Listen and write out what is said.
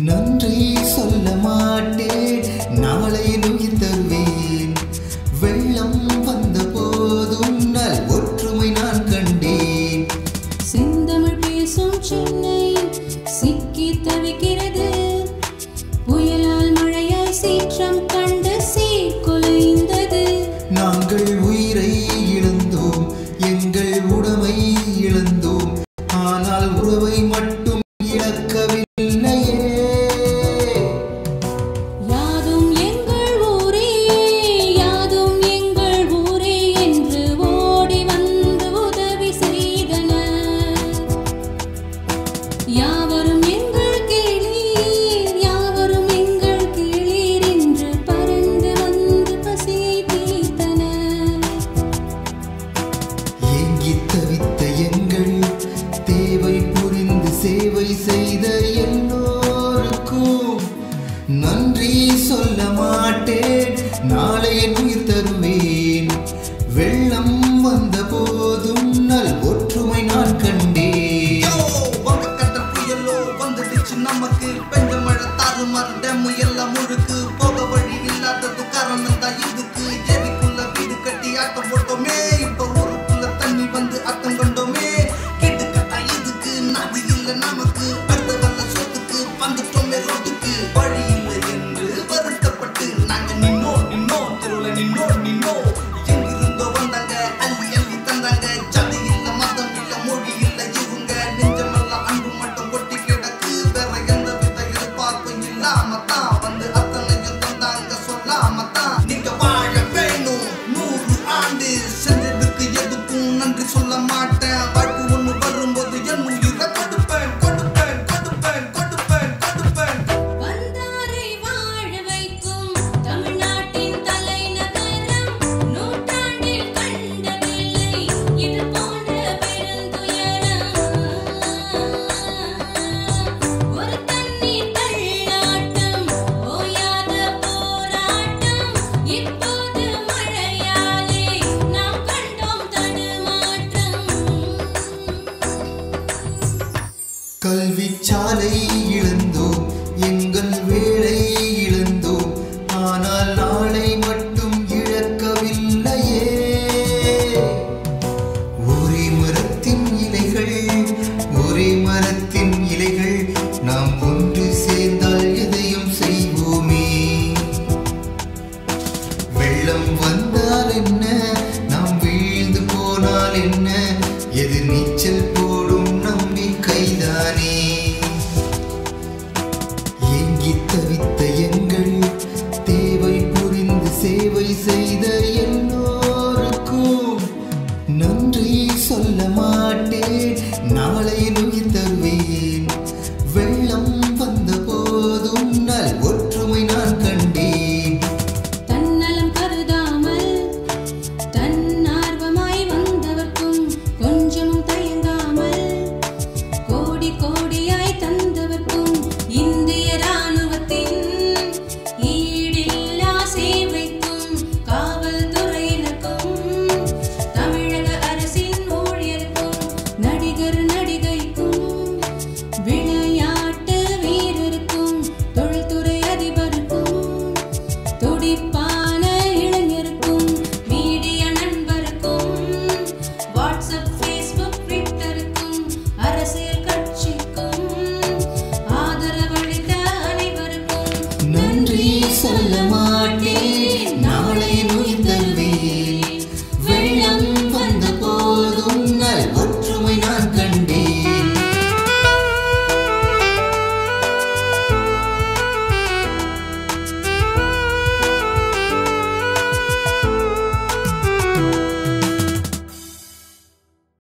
நன்றி சொல்ல மாட்டேன் நாளை உயிர் தருவேன் வெள்ளம் வந்த போதும் நல் ஒற்றுமை நான் கண்டேன் செந்தமிழ் பேசும் சென்னை சிக்கி தவிக்கிறது புயலால் மழையால் சீற்றம் கண்டு சீர்குலைந்தது நாங்கள் உயிரை இழந்தோம் எங்கள் உடமை இழந்தோம் ஆனால் உறவை மட்டும் இழக்கவில்லையே யாதும் எங்கள் ஊரே யாதும் எங்கள் ஊரே என்று ஓடி வந்து உதவி செய்தனர் யாவரும் எங்கள் கீழீர் யாவரும் எங்கள் கீழீர் என்று பறந்து வந்து பசியை தீர்த்தனர் ஏங்கித் தவித்த எங்கள் தேவை புரிந்து சேவை செய்த எல்லோருக்கும் நன்றி சொல்ல மாட்டேன் நாளை என் உயிர் தருவேன் வெள்ளம் வந்த போதும் நல் ஒற்றுமை நான் கண்டேன் வங்கக்கட்ட புயலோ வந்துடுச்சு நமக்கு பெஞ்ச மழை தாறுமாறு டேம் எல்லாம் முழுக்கு போக வழி இல்லாதது காரணம் தான் இதுக்கு ஏரிக்குள்ள வீடு கட்டி ஆட்டம் போட்டோமே இப்ப ஊருக்குள்ள தண்ணி வந்து ஆட்டம் கொண்டோமே கேட்டு கட்டா இதுக்கு நதி இல்ல நமக்கு அடுத்த வல்ல சொத்துக்கு வந்துட்டோமே ரோட்டுக்கு வழி இல்லை என்று வருத்தப்பட்டு நாங்க நின்னோ நின்னோ தெருவுல நின்னோ நின்னோ எங்கிருந்தோ வந்தாங்க அள்ளி அள்ளி தந்தாங்க ஜாதி இல்ல மதம் இல்ல மொழி இல்ல இவங்க நெஞ்சமெல்லாம் அன்பு மட்டும் கொட்டி கிடக்கு வேற எந்த வித எதிர்பார்ப்பும் இல்லாம தான் வந்து அத்தனையும் தந்தாங்க சொல்லாம தான் நீங்க வாழ வேணும் நூறு ஆண்டு செஞ்சதுக்கு எதுக்கும் நன்றி சொல்ல மாட்டேன் வாழ்க்கை ஒண்ணு வரும்போது என் உயிரை கொடுப்பேன் கொடுப்பேன் கொடுப்பேன் கொடுப்பேன் கொடுப்பேன் வந்தாரை வாழ வைக்கும் தமிழ்நாட்டின் தலைநகரம் நூற்றாண்டில் கண்டதில்லை இது போன்ற பெருந்துயரம் ஒரு தண்ணீர் தள்ளாட்டம் ஓயாத போராட்டம் இப்போது மழையாலே நாம் கண்டோம் தடுமாற்றம் கல்வி சாலை இழந்தோம் எங்கள் வேலை இழந்தோம் ஆனால் நாளை மட்டும் இழக்கவில்லையே ஒரே மரத்தின் இலைகள் ஒரே மரத்தின் இலைகள் நாம் ஒன்று சேர்ந்தால் எதையும் செய்வோமே வெள்ளம் வந்தால் என்ன நாம் வீழ்ந்து போனால் என்ன எதிர் நீச்சல்